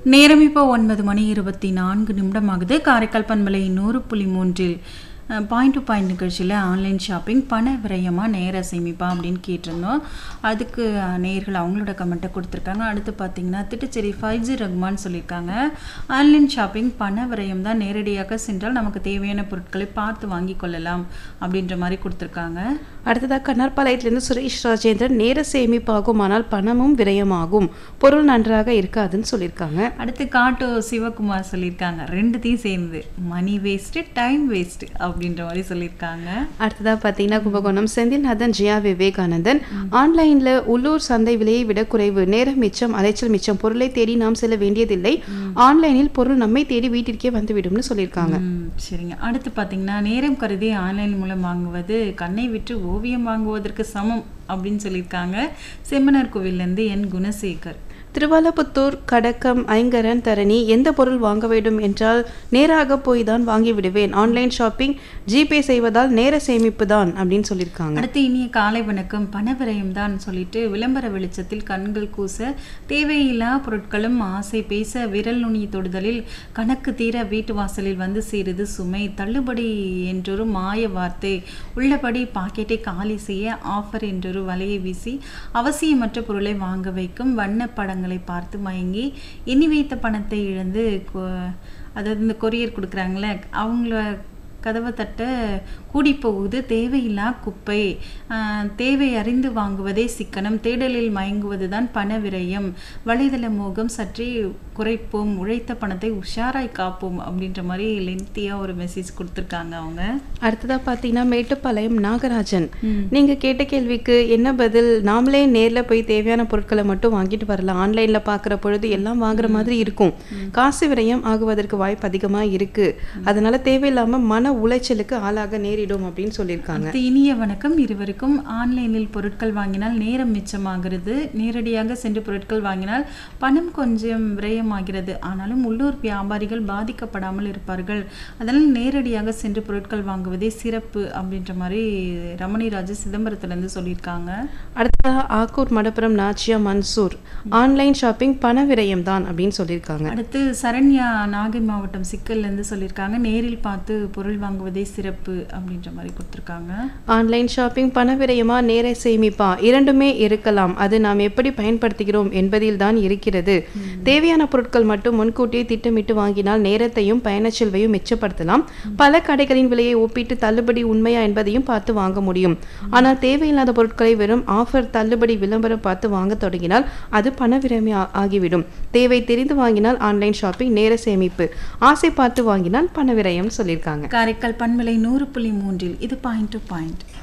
நேரம் இப்போ ஒன்பது மணி இருபத்தி நான்கு நிமிடமாகுது காரைக்கால் பண்பலை நூறு புள்ளி மூன்றில் பாயிண்ட் டு பாயிண்ட் நிகழ்ச்சியில் ஆன்லைன் ஷாப்பிங் பண விரயமாக நேர சேமிப்பா அப்படின்னு கேட்டிருந்தோம் அதுக்கு அஹ், நேயர்கள் அவங்களோட கமெண்ட்டை கொடுத்துருக்காங்க அடுத்து பார்த்தீங்கன்னா திட்டுச்சேரி ஃபைவ் ஜி ரஹ்மான் சொல்லியிருக்காங்க ஆன்லைன் ஷாப்பிங் பண விரயம் தான் நேரடியாக சென்றால் நமக்கு தேவையான பொருட்களை பார்த்து வாங்கி கொள்ளலாம் அப்படின்ற மாதிரி கொடுத்துருக்காங்க அடுத்ததாக கண்ணார்பாளையத்திலிருந்து சுரேஷ் ராஜேந்திரன் நேர சேமிப்பாகும் ஆனால் பணமும் விரயமாகும் பொருள் நன்றாக இருக்காதுன்னு சொல்லியிருக்காங்க அடுத்து காட்டோ சிவகுமார் சொல்லியிருக்காங்க ரெண்டுத்தையும் சேர்ந்து மணி வேஸ்ட்டு டைம் வேஸ்ட்டு அப்படின்ற மாதிரி சொல்லியிருக்காங்க அடுத்ததாக பார்த்தீங்கன்னா கும்பகோணம் செந்தில்நாதன் ஜியா விவேகானந்தன் ஆன்லைனில் உள்ளூர் சந்தை விலையை விட குறைவு நேரம் மிச்சம் அலைச்சல் மிச்சம் பொருளை தேடி நாம் செல்ல வேண்டியதில்லை ஆன்லைனில் பொருள் நம்மை தேடி வீட்டிற்கே வந்துவிடும்னு சொல்லியிருக்காங்க ம், சரிங்க அடுத்து பார்த்தீங்கன்னா நேரம் கருதி ஆன்லைன் மூலம் வாங்குவது கண்ணை விட்டு ஓவியம் வாங்குவதற்கு சமம் அப்படின்னு சொல்லியிருக்காங்க செம்மனார் கோவில்லேருந்து என் குணசேகர் திருவாலப்புத்தூர் கடக்கம் ஐங்கரன் தரணி எந்த பொருள் வாங்க வேண்டும் என்றால் நேராக போய் தான் வாங்கி விடுவேன் ஆன்லைன் ஷாப்பிங் ஜிபே செய்வதால் நேர சேமிப்பு தான் அப்படின்னு சொல்லியிருக்காங்க அடுத்து இனிய காலை வணக்கம் பணவிரயம் தான் சொல்லிட்டு விளம்பர வெளிச்சத்தில் கண்கள் கூச தேவையில்லா பொருட்களும் ஆசை பேச விரல் நுனி தொடுதலில் கணக்கு தீர வீட்டு வாசலில் வந்து சேருது சுமை தள்ளுபடி என்றொரு மாய வார்த்தை உள்ளபடி பாக்கெட்டை காலி செய்ய ஆஃபர் என்றொரு வலையை வீசி அவசியமற்ற பொருளை வாங்க வைக்கும் வண்ண படங்களை பார்த்து மயங்கி எண்ணி வைத்த பணத்தை இழந்து கொ- அதாவது இந்த கொரியர் கொடுக்குறாங்களே அவங்கள கதவை தட்ட கூடி போகுது தேவையில்லா குப்பை ஆஹ், தேவை அறிந்து வாங்குவதே சிக்கனம் தேடலில் மயங்குவது தான் பண விரயம் வலைதள மோகம் சற்றே குறைப்போம் உழைத்த பணத்தை உஷாராய் காப்போம் அப்படின்ற மாதிரி லென்த்தியாக ஒரு மெசேஜ் கொடுத்துருக்காங்க அவங்க அடுத்ததா பார்த்தீங்கன்னா மேட்டுப்பாளையம் நாகராஜன் நீங்க கேட்ட கேள்விக்கு என்ன பதில் நாமளே நேர்ல போய் தேவையான பொருட்களை மட்டும் வாங்கிட்டு வரலாம் ஆன்லைன்ல பார்க்குற பொழுது எல்லாம் வாங்குற மாதிரி இருக்கும் காசு விரயம் ஆகுவதற்கு வாய்ப்பு அதிகமா இருக்கு அதனால தேவையில்லாம மன உளைச்சலுக்கு ஆளாக நேரிடும் அப்படின்னு சொல்லியிருக்காங்க அடுத்து இனிய வணக்கம் இருவருக்கும் ஆன்லைனில் பொருட்கள் வாங்கினால் நேரம் மிச்சமாகிறது நேரடியாக சென்று பொருட்கள் வாங்கினால் பணம் கொஞ்சம் விரயமாகிறது ஆனாலும் உள்ளூர் வியாபாரிகள் பாதிக்கப்படாமல் இருப்பார்கள் அதனால் நேரடியாக சென்று பொருட்கள் வாங்குவதே சிறப்பு அப்படின்ற மாதிரி ரமணி ராஜு சிதம்பரத்துலேருந்து சொல்லியிருக்காங்க அடுத்ததா ஆக்கூர் மடப்புரம் நாச்சியா மன்சூர் ஆன்லைன் ஷாப்பிங் பண விரயம் தான் அப்படின்னு சொல்லியிருக்காங்க அடுத்து சரண்யா நாகை மாவட்டம் சிக்கல்லேருந்து சொல்லியிருக்காங்க நேரில் பார்த்து பொருள் வாங்குவதே சிறப்பு அப்படின்ற மாதிரி கொடுத்துருக்காங்க ஆன்லைன் ஷாப்பிங் பண விரயமா நேர சேமிப்பா இரண்டுமே இருக்கலாம் அது நாம் எப்படி பயன்படுத்துகிறோம் என்பதில் தான் இருக்கிறது தேவையான பொருட்கள் மட்டும் முன்கூட்டியே திட்டமிட்டு வாங்கினால் நேரத்தையும் பயணச் செலவையும் மிச்சப்படுத்தலாம் பல கடைகளின் விலையை ஒப்பிட்டு தள்ளுபடி உண்மையா என்பதையும் பார்த்து வாங்க முடியும் ஆனால் தேவையில்லாத பொருட்களை வெறும் ஆஃபர் தள்ளுபடி விளம்பரம் பார்த்து வாங்க தொடங்கினால் அது பண விரயமே ஆ- ஆகிவிடும் தேவை தெரிந்து வாங்கினால் ஆன்லைன் ஷாப்பிங் நேர சேமிப்பு ஆசை பார்த்து வாங்கினால் பண விரயம் சொல்லியிருக்காங்க காரைக்கால் பண்பலை நூறு புள்ளி மூன்றில் இது பாயிண்ட் டு பாயிண்ட்